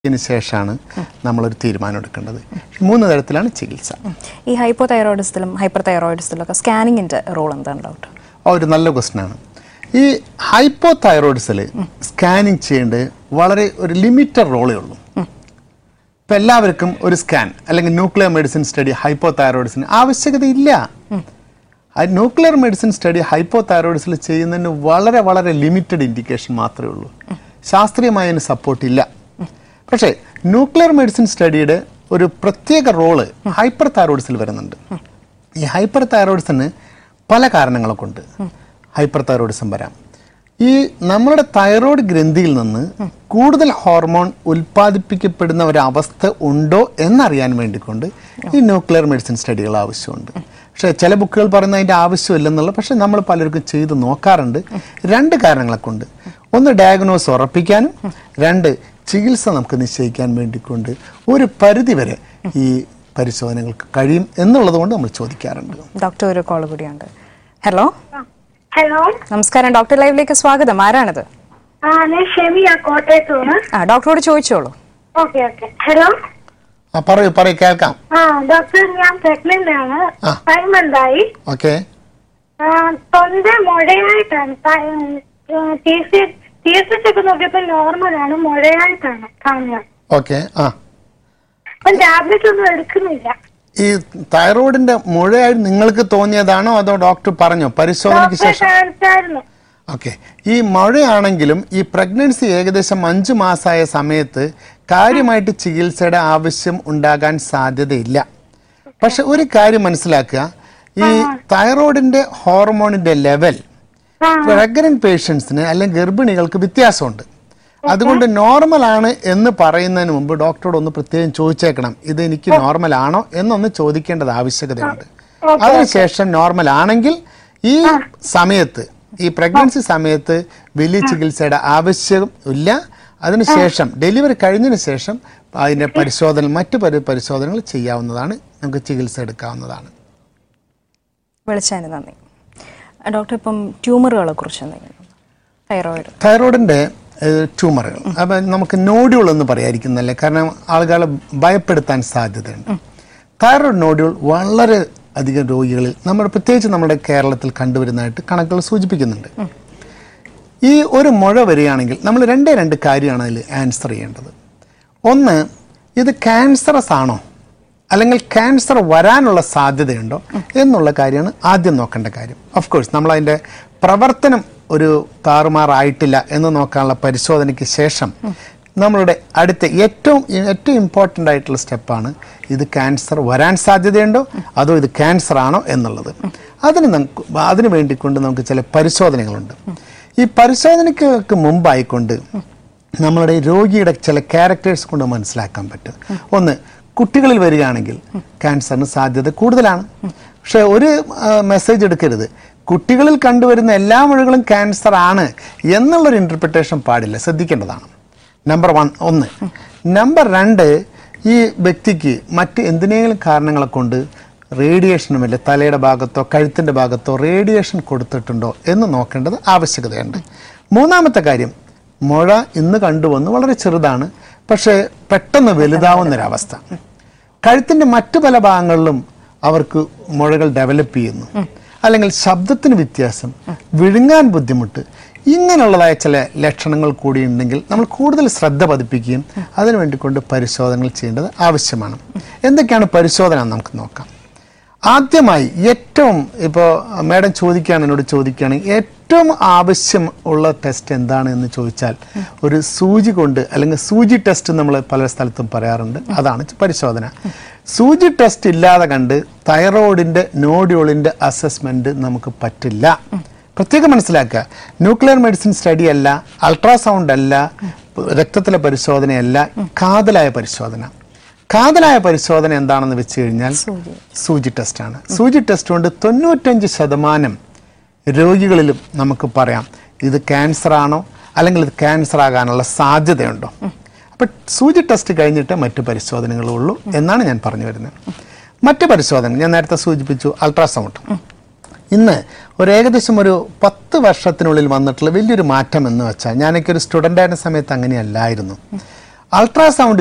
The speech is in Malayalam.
ഇതിന് ശേഷമാണ് നമ്മളൊരു തീരുമാനം എടുക്കേണ്ടത് മൂന്ന് തരത്തിലാണ് ചികിത്സ ഈ ഹൈപ്പോ തൈറോയിഡിസത്തിലും ഹൈപ്പർ തൈറോയിഡിസത്തിലും ഒക്കെ സ്കാനിങ്ങിന്റെ റോൾ എന്താണ് ഡോക്ടർ ആ ഒരു നല്ല ക്വസ്റ്റ്യനാണ് ഈ ഹൈപ്പോ തൈറോയിഡ്സിൽ സ്കാനിങ് ചെയ്യേണ്ടത് വളരെ ഒരു ലിമിറ്റഡ് റോളേ ഉള്ളൂ ഇപ്പം എല്ലാവർക്കും ഒരു സ്കാൻ അല്ലെങ്കിൽ ന്യൂക്ലിയർ മെഡിസിൻ സ്റ്റഡി ഹൈപ്പോ തൈറോയിഡ്സിന് ആവശ്യകതയില്ല ന്യൂക്ലിയർ മെഡിസിൻ സ്റ്റഡി ഹൈപ്പോ തൈറോയിഡ്സിൽ ചെയ്യുന്നതിന് വളരെ വളരെ ലിമിറ്റഡ് ഇൻഡിക്കേഷൻ മാത്രമേ ഉള്ളൂ ശാസ്ത്രീയമായ അതിന് സപ്പോർട്ട് ഇല്ല പക്ഷേ ന്യൂക്ലിയർ മെഡിസിൻ സ്റ്റഡിയുടെ ഒരു പ്രത്യേക റോള് ഹൈപ്പർ തൈറോയിഡ്സിൽ വരുന്നുണ്ട് ഈ ഹൈപ്പർ തൈറോയിഡ്സിന് പല കാരണങ്ങളെ കൊണ്ട് ഹൈപ്പർ തൈറോയിഡിസം വരാം ഈ നമ്മുടെ തൈറോയ്ഡ് ഗ്രന്ഥിയിൽ നിന്ന് കൂടുതൽ ഹോർമോൺ ഉൽപ്പാദിപ്പിക്കപ്പെടുന്ന ഒരവസ്ഥ ഉണ്ടോ എന്നറിയാൻ വേണ്ടിക്കൊണ്ട് ഈ ന്യൂക്ലിയർ മെഡിസിൻ സ്റ്റഡികൾ ആവശ്യമുണ്ട് പക്ഷേ ചില ബുക്കുകൾ പറയുന്ന അതിൻ്റെ ആവശ്യമില്ലെന്നുള്ള പക്ഷേ നമ്മൾ പലർക്കും ചെയ്ത് നോക്കാറുണ്ട് രണ്ട് കാരണങ്ങളെ കൊണ്ട് ഒന്ന് ഡയഗ്നോസ് ഉറപ്പിക്കാനും രണ്ട് ചികിത്സ നമുക്ക് നിശ്ചയിക്കാൻ വേണ്ടിക്കൊണ്ട് ഒരു പരിധിവരെ ഈ പരിശോധനകൾക്ക് കഴിയും എന്നുള്ളത് കൊണ്ട് നമ്മൾ ചോദിക്കാറുണ്ട് ഡോക്ടർ ഒരു കോൾ കൂടിയുണ്ട് ഹലോ ഹലോ നമസ്കാരം ഡോക്ടർ ലൈവിലേക്ക് സ്വാഗതം ആരാണിത് ആ ഞാൻ ഷെമിയ കോട്ടയത്ത് നിന്ന് ആ ഡോക്ടറോട് ചോദിച്ചോളൂ ഓക്കെ ഓക്കെ ഹലോ ആ പറയൂ പറയൂ കേൾക്കാം ആ ഡോക്ടർ ഞാൻ പ്രഗ്നന്റ് ആണ് ആ. ഫൈവ് മന്ത് ആയി ഓക്കെ ആ, തൊണ്ട മുഴയായിട്ടാണ് ടി എസ് എച്ച് ഒക്കെ നോക്കിയപ്പോ നോർമലാണ് മുഴയായിട്ടാണ് കാണുന്നത് ഓക്കെ ആ അപ്പം ടാബ്ലറ്റ് ഒന്നും എടുക്കുന്നില്ല ഈ തൈറോയിഡിന്റെ മുഴയായി നിങ്ങൾക്ക് തോന്നിയതാണോ അതോ ഡോക്ടർ പറഞ്ഞോ പരിശോധനയ്ക്ക് ഡോക്ടറെ ശേഷം കാണിച്ചായിരുന്നു ഓക്കെ ഈ മഴയാണെങ്കിലും ഈ പ്രഗ്നൻസി ഏകദേശം അഞ്ച് മാസമായ സമയത്ത് കാര്യമായിട്ട് ചികിത്സയുടെ ആവശ്യം ഉണ്ടാകാൻ സാധ്യതയില്ല പക്ഷെ ഒരു കാര്യം മനസ്സിലാക്കുക ഈ തൈറോയിഡിന്റെ ഹോർമോണിന്റെ ലെവൽ ആ പ്രഗ്നന്റ് പേഷ്യൻസിന് അല്ലെങ്കിൽ ഗർഭിണികൾക്ക് വ്യത്യാസമുണ്ട് അതുകൊണ്ട് നോർമൽ ആണ് എന്ന് പറയുന്നതിന് മുമ്പ് ഡോക്ടറോട് ഒന്ന് പ്രത്യേകം ചോദിച്ചേക്കണം ഇത് എനിക്ക് നോർമൽ ആണോ എന്നൊന്ന് ചോദിക്കേണ്ടത് ആവശ്യകതയുണ്ട് അതിനുശേഷം നോർമൽ ആണെങ്കിൽ ഈ സമയത്ത് ഈ പ്രഗ്നൻസി സമയത്ത് വലിയ ചികിത്സയുടെ ആവശ്യം ഇല്ല അതിനുശേഷം ഡെലിവറി കഴിഞ്ഞതിന് ശേഷം അതിൻ്റെ പരിശോധന മറ്റു പരി പരിശോധനകൾ ചെയ്യാവുന്നതാണ് നമുക്ക് ചികിത്സ എടുക്കാവുന്നതാണ് വിളിച്ചതിന് നന്ദി ആ, ഡോക്ടർ ഇപ്പം ട്യൂമറുകളെ കുറിച്ച് എന്തെങ്കിലും തൈറോയിഡ് തൈറോയിഡിന്റെ ട്യൂമറുകൾ അപ്പം നമുക്ക് നോഡ്യൂൾ എന്ന് പറയാതിരിക്കുന്നല്ലേ കാരണം ആളുകളെ ഭയപ്പെടുത്താൻ സാധ്യതയുണ്ട് തൈറോയിഡ് നോഡ്യൂൾ വളരെ അധികം രോഗികളിൽ നമ്മൾ പ്രത്യേകിച്ച് നമ്മുടെ കേരളത്തിൽ കണ്ടുവരുന്നതായിട്ട് കണക്കുകൾ സൂചിപ്പിക്കുന്നുണ്ട് ഈ ഒരു മുഴ വരികയാണെങ്കിൽ നമ്മൾ രണ്ടേ രണ്ട് കാര്യമാണ് അതിൽ ആൻസർ ചെയ്യേണ്ടത് ഒന്ന് ഇത് ക്യാൻസറസ് ആണോ അല്ലെങ്കിൽ ക്യാൻസർ വരാനുള്ള സാധ്യതയുണ്ടോ എന്നുള്ള കാര്യമാണ് ആദ്യം നോക്കേണ്ട കാര്യം ഓഫ് കോഴ്സ് നമ്മൾ അതിൻ്റെ പ്രവർത്തനം ഒരു താറുമാറായിട്ടില്ല എന്ന് നോക്കാനുള്ള പരിശോധനയ്ക്ക് ശേഷം നമ്മളുടെ അടുത്ത ഏറ്റവും ഏറ്റവും ഇമ്പോർട്ടൻ്റ് ആയിട്ടുള്ള സ്റ്റെപ്പാണ് ഇത് ക്യാൻസർ വരാൻ സാധ്യതയുണ്ടോ അതോ ഇത് ക്യാൻസർ ആണോ എന്നുള്ളത് അതിന് നമുക്ക് അതിന് വേണ്ടിക്കൊണ്ട് നമുക്ക് ചില പരിശോധനകളുണ്ട് ഈ പരിശോധനയ്ക്ക് മുമ്പായിക്കൊണ്ട് നമ്മളുടെ രോഗിയുടെ ചില ക്യാരക്ടേഴ്സ് കൊണ്ട് മനസ്സിലാക്കാൻ പറ്റും ഒന്ന് കുട്ടികളിൽ വരികയാണെങ്കിൽ ക്യാൻസറിന് സാധ്യത കൂടുതലാണ് പക്ഷെ ഒരു മെസ്സേജ് എടുക്കരുത് കുട്ടികളിൽ കണ്ടുവരുന്ന എല്ലാ മുഴകളും ക്യാൻസർ ആണ് എന്നുള്ളൊരു ഇൻ്റർപ്രിട്ടേഷൻ പാടില്ല ശ്രദ്ധിക്കേണ്ടതാണ് നമ്പർ വൺ ഒന്ന് നമ്പർ രണ്ട് ഈ വ്യക്തിക്ക് മറ്റ് എന്തിനേലും കാരണങ്ങളെ കൊണ്ട് റേഡിയേഷനുമില്ല തലയുടെ ഭാഗത്തോ കഴുത്തിൻ്റെ ഭാഗത്തോ റേഡിയേഷൻ കൊടുത്തിട്ടുണ്ടോ എന്ന് നോക്കേണ്ടത് ആവശ്യകതയുണ്ട് മൂന്നാമത്തെ കാര്യം മുഴ ഇന്ന് കണ്ടുവന്ന് വളരെ ചെറുതാണ് പക്ഷേ പെട്ടെന്ന് വലുതാവുന്നൊരവസ്ഥ കഴുത്തിൻ്റെ മറ്റു പല ഭാഗങ്ങളിലും അവർക്ക് മുഴകൾ ഡെവലപ്പ് ചെയ്യുന്നു അല്ലെങ്കിൽ ശബ്ദത്തിന് വ്യത്യാസം വിഴുങ്ങാൻ ബുദ്ധിമുട്ട് ഇങ്ങനെയുള്ളതായ ചില ലക്ഷണങ്ങൾ കൂടി ഉണ്ടെങ്കിൽ നമ്മൾ കൂടുതൽ ശ്രദ്ധ പതിപ്പിക്കുകയും അതിനു വേണ്ടിക്കൊണ്ട് പരിശോധനകൾ ചെയ്യേണ്ടത് ആവശ്യമാണ് എന്തൊക്കെയാണ് പരിശോധന എന്ന് നമുക്ക് നോക്കാം ആദ്യമായി ഏറ്റവും ഇപ്പോൾ മാഡം ചോദിക്കുകയാണ് എന്നോട് ചോദിക്കുകയാണെങ്കിൽ ഏറ്റവും ആവശ്യം ഉള്ള ടെസ്റ്റ് എന്താണ് എന്ന് ചോദിച്ചാൽ ഒരു സൂചി കൊണ്ട് അല്ലെങ്കിൽ സൂചി ടെസ്റ്റ് നമ്മൾ പല സ്ഥലത്തും പറയാറുണ്ട് അതാണ് പരിശോധന സൂചി ടെസ്റ്റ് ഇല്ലാതെ കണ്ട് തൈറോയിഡിന്റെ നോഡ്യൂളിന്റെ അസസ്മെന്റ് നമുക്ക് പറ്റില്ല പ്രത്യേകം മനസ്സിലാക്കുക ന്യൂക്ലിയർ മെഡിസിൻ സ്റ്റഡി അല്ല അൾട്രാസൗണ്ട് അല്ല രക്തത്തിലെ പരിശോധനയല്ല കാതലായ പരിശോധന കാതലായ പരിശോധന എന്താണെന്ന് വെച്ച് കഴിഞ്ഞാൽ സൂചി ടെസ്റ്റാണ് സൂചി ടെസ്റ്റ് കൊണ്ട് തൊണ്ണൂറ്റഞ്ച് ശതമാനം രോഗികളിലും നമുക്ക് പറയാം ഇത് ക്യാൻസർ ആണോ അല്ലെങ്കിൽ ഇത് ക്യാൻസർ ആകാനുള്ള സാധ്യതയുണ്ടോ അപ്പം സൂചി ടെസ്റ്റ് കഴിഞ്ഞിട്ട് മറ്റു പരിശോധനകളുള്ളൂ എന്നാണ് ഞാൻ പറഞ്ഞു വരുന്നത് മറ്റു പരിശോധന ഞാൻ നേരത്തെ സൂചിപ്പിച്ചു അൾട്രാസൗണ്ട് ഇന്ന് ഒരു ഏകദേശം ഒരു പത്ത് വർഷത്തിനുള്ളിൽ വന്നിട്ടുള്ള വലിയൊരു മാറ്റം എന്ന് വെച്ചാൽ ഞാനൊക്കെ ഒരു സ്റ്റുഡൻ്റ് ആയിരുന്ന സമയത്ത് അങ്ങനെയല്ലായിരുന്നു അൾട്രാസൗണ്ട്